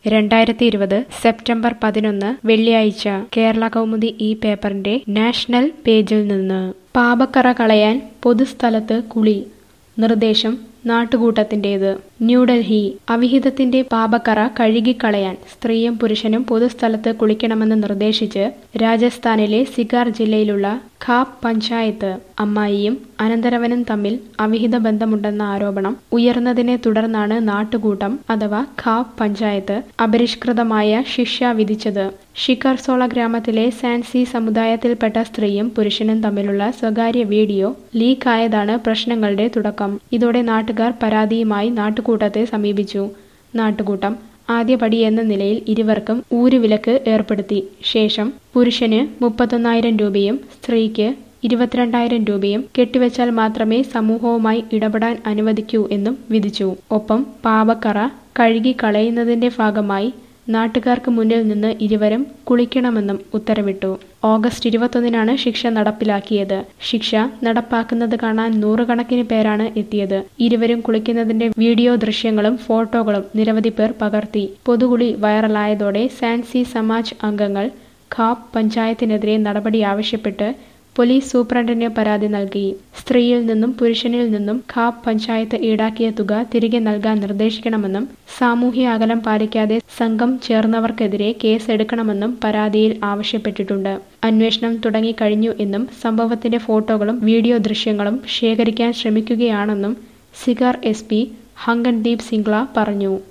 രണ്ടായിരത്തി ഇരുപത് സെപ്റ്റംബർ പതിനൊന്ന് വെള്ളിയാഴ്ച കേരള കൗമുദി ഈ പേപ്പറിന്റെ നാഷണൽ പേജിൽ നിന്ന് പാപക്കറ കളയാൻ പൊതുസ്ഥലത്ത് കുളി നിർദ്ദേശം നാട്ടുകൂട്ടത്തിന്റേത് ന്യൂഡൽഹി അവിഹിതത്തിന്റെ പാപക്കറ കഴുകിക്കളയാൻ സ്ത്രീയും പുരുഷനും പൊതുസ്ഥലത്ത് കുളിക്കണമെന്ന് നിർദ്ദേശിച്ച് രാജസ്ഥാനിലെ സിഗാർ ജില്ലയിലുള്ള ഖാപ് പഞ്ചായത്ത് അമ്മായിയും അനന്തരവനും തമ്മിൽ അവിഹിത ബന്ധമുണ്ടെന്ന ആരോപണം ഉയർന്നതിനെ തുടർന്നാണ് നാട്ടുകൂട്ടം അഥവാ ഖാപ് പഞ്ചായത്ത് അപരിഷ്കൃതമായ ശിക്ഷ വിധിച്ചത് ഷിക്കർസോള ഗ്രാമത്തിലെ സാൻസി സമുദായത്തിൽപ്പെട്ട സ്ത്രീയും പുരുഷനും തമ്മിലുള്ള സ്വകാര്യ വീഡിയോ ലീക്കായതാണ് പ്രശ്നങ്ങളുടെ തുടക്കം ഇതോടെ നാട്ടുകാർ പരാതിയുമായി നാട്ടുകൂട്ടത്തെ സമീപിച്ചു നാട്ടുകൂട്ടം ആദ്യപടി എന്ന നിലയിൽ ഇരുവർക്കും ഊരുവിലക്ക് ഏർപ്പെടുത്തി ശേഷം പുരുഷന് മുപ്പത്തൊന്നായിരം രൂപയും സ്ത്രീക്ക് ഇരുപത്തിരണ്ടായിരം രൂപയും കെട്ടിവെച്ചാൽ മാത്രമേ സമൂഹവുമായി ഇടപെടാൻ അനുവദിക്കൂ എന്നും വിധിച്ചു ഒപ്പം പാപക്കറ കഴുകി കളയുന്നതിന്റെ ഭാഗമായി നാട്ടുകാർക്ക് മുന്നിൽ നിന്ന് ഇരുവരും കുളിക്കണമെന്നും ഉത്തരവിട്ടു ഓഗസ്റ്റ് ഇരുപത്തൊന്നിനാണ് ശിക്ഷ നടപ്പിലാക്കിയത് ശിക്ഷ നടപ്പാക്കുന്നത് കാണാൻ നൂറുകണക്കിന് പേരാണ് എത്തിയത് ഇരുവരും കുളിക്കുന്നതിന്റെ വീഡിയോ ദൃശ്യങ്ങളും ഫോട്ടോകളും നിരവധി പേർ പകർത്തി പൊതുകുളി വൈറലായതോടെ സാൻസി സമാജ് അംഗങ്ങൾ ഖാപ് പഞ്ചായത്തിനെതിരെ നടപടി ആവശ്യപ്പെട്ട് പോലീസ് സൂപ്രണ്ടിന് പരാതി നൽകി സ്ത്രീയിൽ നിന്നും പുരുഷനിൽ നിന്നും ഖാപ് പഞ്ചായത്ത് ഈടാക്കിയ തുക തിരികെ നൽകാൻ നിർദ്ദേശിക്കണമെന്നും സാമൂഹ്യ അകലം പാലിക്കാതെ സംഘം ചേർന്നവർക്കെതിരെ കേസെടുക്കണമെന്നും പരാതിയിൽ ആവശ്യപ്പെട്ടിട്ടുണ്ട് അന്വേഷണം തുടങ്ങിക്കഴിഞ്ഞു എന്നും സംഭവത്തിന്റെ ഫോട്ടോകളും വീഡിയോ ദൃശ്യങ്ങളും ശേഖരിക്കാൻ ശ്രമിക്കുകയാണെന്നും സിഗാർ എസ് പി ഹങ്കൻദീപ് സിംഗ്ല പറഞ്ഞു